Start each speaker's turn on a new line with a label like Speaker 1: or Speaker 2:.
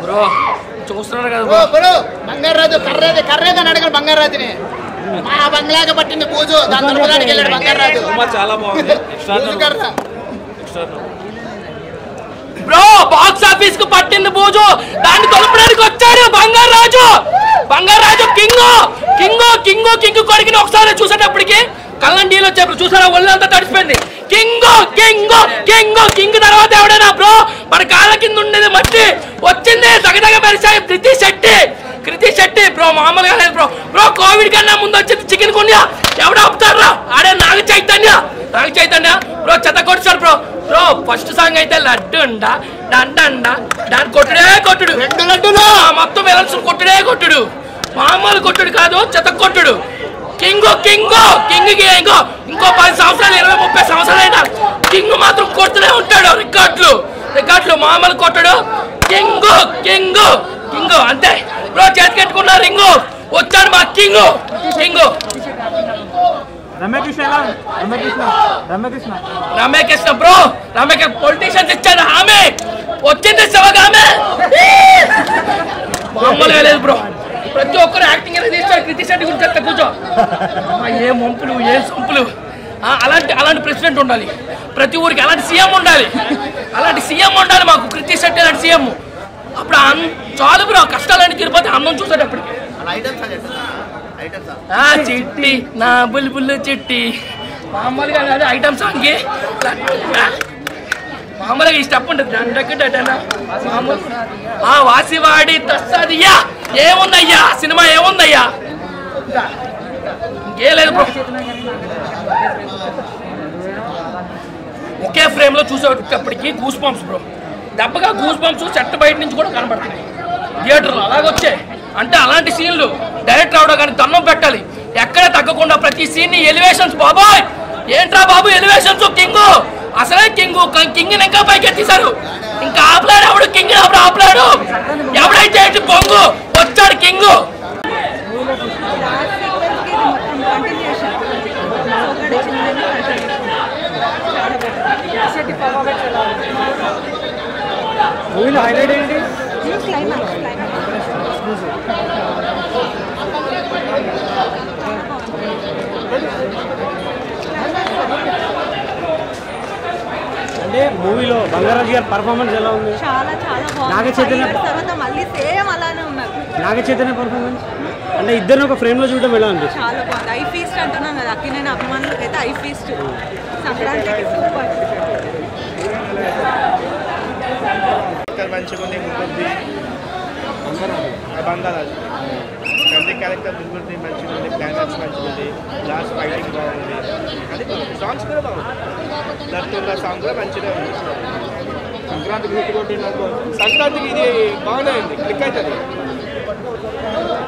Speaker 1: Bro చూస్తున్నారు కదా
Speaker 2: ఓ
Speaker 1: బ్రో
Speaker 2: బ్రో బంగారాజు కర్రేది కర్రేది అని అడగడు బంగారాజుని మా బంగ్లాగా పట్టింది పూజు దాని తరపుదానికి వెళ్ళాడు బంగారాజు
Speaker 3: సినిమా చాలా బాగుంది
Speaker 2: పూజు కర్ర
Speaker 1: బ్రో బాక్స్ ఆఫీస్ కు పట్టింది బూజు దాన్ని తొలపడానికి వచ్చాడు Bangarraju Bangarraju king king king king కొడుకుని ఒకసారి చూసేటప్పటికి కళ్ళని నీళ్ళు వచ్చేప్పుడు చూసారా ఒళ్ళంతా తడిసిపోయింది కింగ్ కింగ్ కింగ్ కింగ్ తర్వాత ఎవడైనా బ్రో మన కాళ్ళ కింద ఉండేది మట్టి వచ్చింది తగదగ మెరిసాయి కృతి శెట్టి కృతి శెట్టి బ్రో మామూలుగా లేదు బ్రో బ్రో కోవిడ్ కన్నా ముందు వచ్చింది చికెన్ గుండె ఎవడ ఆపుతారా ఆడే నాగ చైతన్య నాగ చైతన్య బ్రో చెత్త కొట్టాడు బ్రో బ్రో ఫస్ట్ సాంగ్ అయితే లడ్డు ఉండ డండ దాని కొట్టుడే కొట్టుడు
Speaker 2: రెండు లడ్డులు
Speaker 1: ఆ, మొత్తం విలన్స్ కొట్టుడే కొట్టుడు మామూలు కొట్టుడు కాదు చెత్త కొట్టుడు కింగ్ కింగ్ కింగ్ కి ఇంకో ఇంకో పది సంవత్సరాలు ఇరవై ముప్పై సంవత్సరాలు అయినా కింగ్ మాత్రం కొడుతూనే ఉంటాడు రికార్డులు రికార్డులు మామూలు కొట్టడు కింగ్ కింగ్ కింగ్ అంతే బ్రో చేతికెట్టుకున్న రింగు వచ్చాడు మా కింగ్ కింగ్
Speaker 4: రమ్యకృష్ణ ఎలా ఉంది? రమ్యకృష్ణ రమ్యకృష్ణ
Speaker 1: రమ్యకృష్ణ బ్రో రమ్యకృష్ణ పొలిటీషియన్స్ ఇచ్చాడు ఆమె వచ్చింది శివగా ఆమె మామూలుగా లేదు బ్రో ప్రతి ఒక్కరు యాక్టింగ్ అనేది ఇచ్చాడు కృతి శెట్టి గురించి చెప్తా కూర్చో అమ్మా, ఏ మంపులు ఏ సంపులు ఆ, అలాంటి అలాంటి ప్రెసిడెంట్ ఉండాలి ప్రతి ఊరికి అలాంటి సీఎం ఉండాలి అలాంటి సీఎం ఉండాలి మాకు కృతి శెట్టి అలాంటి సీఎం అప్పుడు అన్- చాలు బ్రో కష్టాలన్నీ తిరుపతి అన్నం చూసేటప్పటికి ఆ చిట్టి నా బుల్బుల్ చిట్టి మామూలుగా కాదు ఐటమ్ సాంగ్కి మామూలుగా ఈ స్టెప్ ఉంటుంది దండకటనా మామూలు ఆ వాసివాడి తస్సదియ్యా ఏముందయ్యా సినిమా ఏముందయ్యా ఇంకేం లేదు బ్రో ఒకే ఫ్రేమ్ లో చూసేటప్పటికి గూస్ బంప్స్ బ్రో దెబ్బగా గూస్ బంప్స్ చెట్టు బయట నుంచి కూడా కనబడుతున్నాయి థియేటర్లో అలాగొచ్చాయి అంటే అలాంటి సీన్లు డైరెక్ట్ రావడం కానీ దండం పెట్టాలి ఎక్కడ తగ్గకుండా ప్రతి సీన్ ని ఎలివేషన్స్ బాబాయ్ ఏంట్రా బాబు ఎలివేషన్స్ కింగ్ అసలే కింగ్ కింగ్ ఇంకా పైకి ఎత్తిసారు ఇంకా ఆపలేడు ఎవడు కింగ్ ఎవడు ఆపలేడు ఎవడైతే ఏంటి బొంగు వచ్చాడు కింగ్
Speaker 4: మూవీలో హైలైట్ ఏంటి అంటే మూవీలో బంగారాజు గారి పర్ఫార్మెన్స్ ఎలా ఉంది
Speaker 5: చాలా చాలా
Speaker 4: నాగ
Speaker 5: బాగుంది
Speaker 4: చైతన్య-
Speaker 5: Five years తర్వాత మళ్ళీ సేమ్ అలానే ఉన్నారు
Speaker 4: నాగ చైతన్య పర్ఫార్మెన్స్ అంటే ఇద్దరిని ఒక ఫ్రేమ్ లో చూడడం ఎలా అనిపిస్తుంది
Speaker 5: చాలా బాగుంది ఐ ఫీస్ట్ అంటున్నాం కదా అక్కినేని అభిమానులకు అయితే ఐ ఫీస్ట్ సంక్రాంతికి సూపర్
Speaker 6: క్యారెక్టర్ మంచిగా ఉంది ముగ్గురిది బంగారాజు తండ్రి క్యారెక్టర్ ముగ్గురిది మంచిగా ఉంది క్లైమాక్స్ మంచిగా ఉంది లాస్ట్ ఫైటింగ్ బాగుంది అది సాంగ్స్ కూడా బాగుంది దత్తున్న సాంగ్ కూడా మంచిగా ఉంది సంక్రాంతికి హిట్ కొట్టిన సంక్రాంతికి ఇది బాగానే ఉంది క్లిక్ అవుతుంది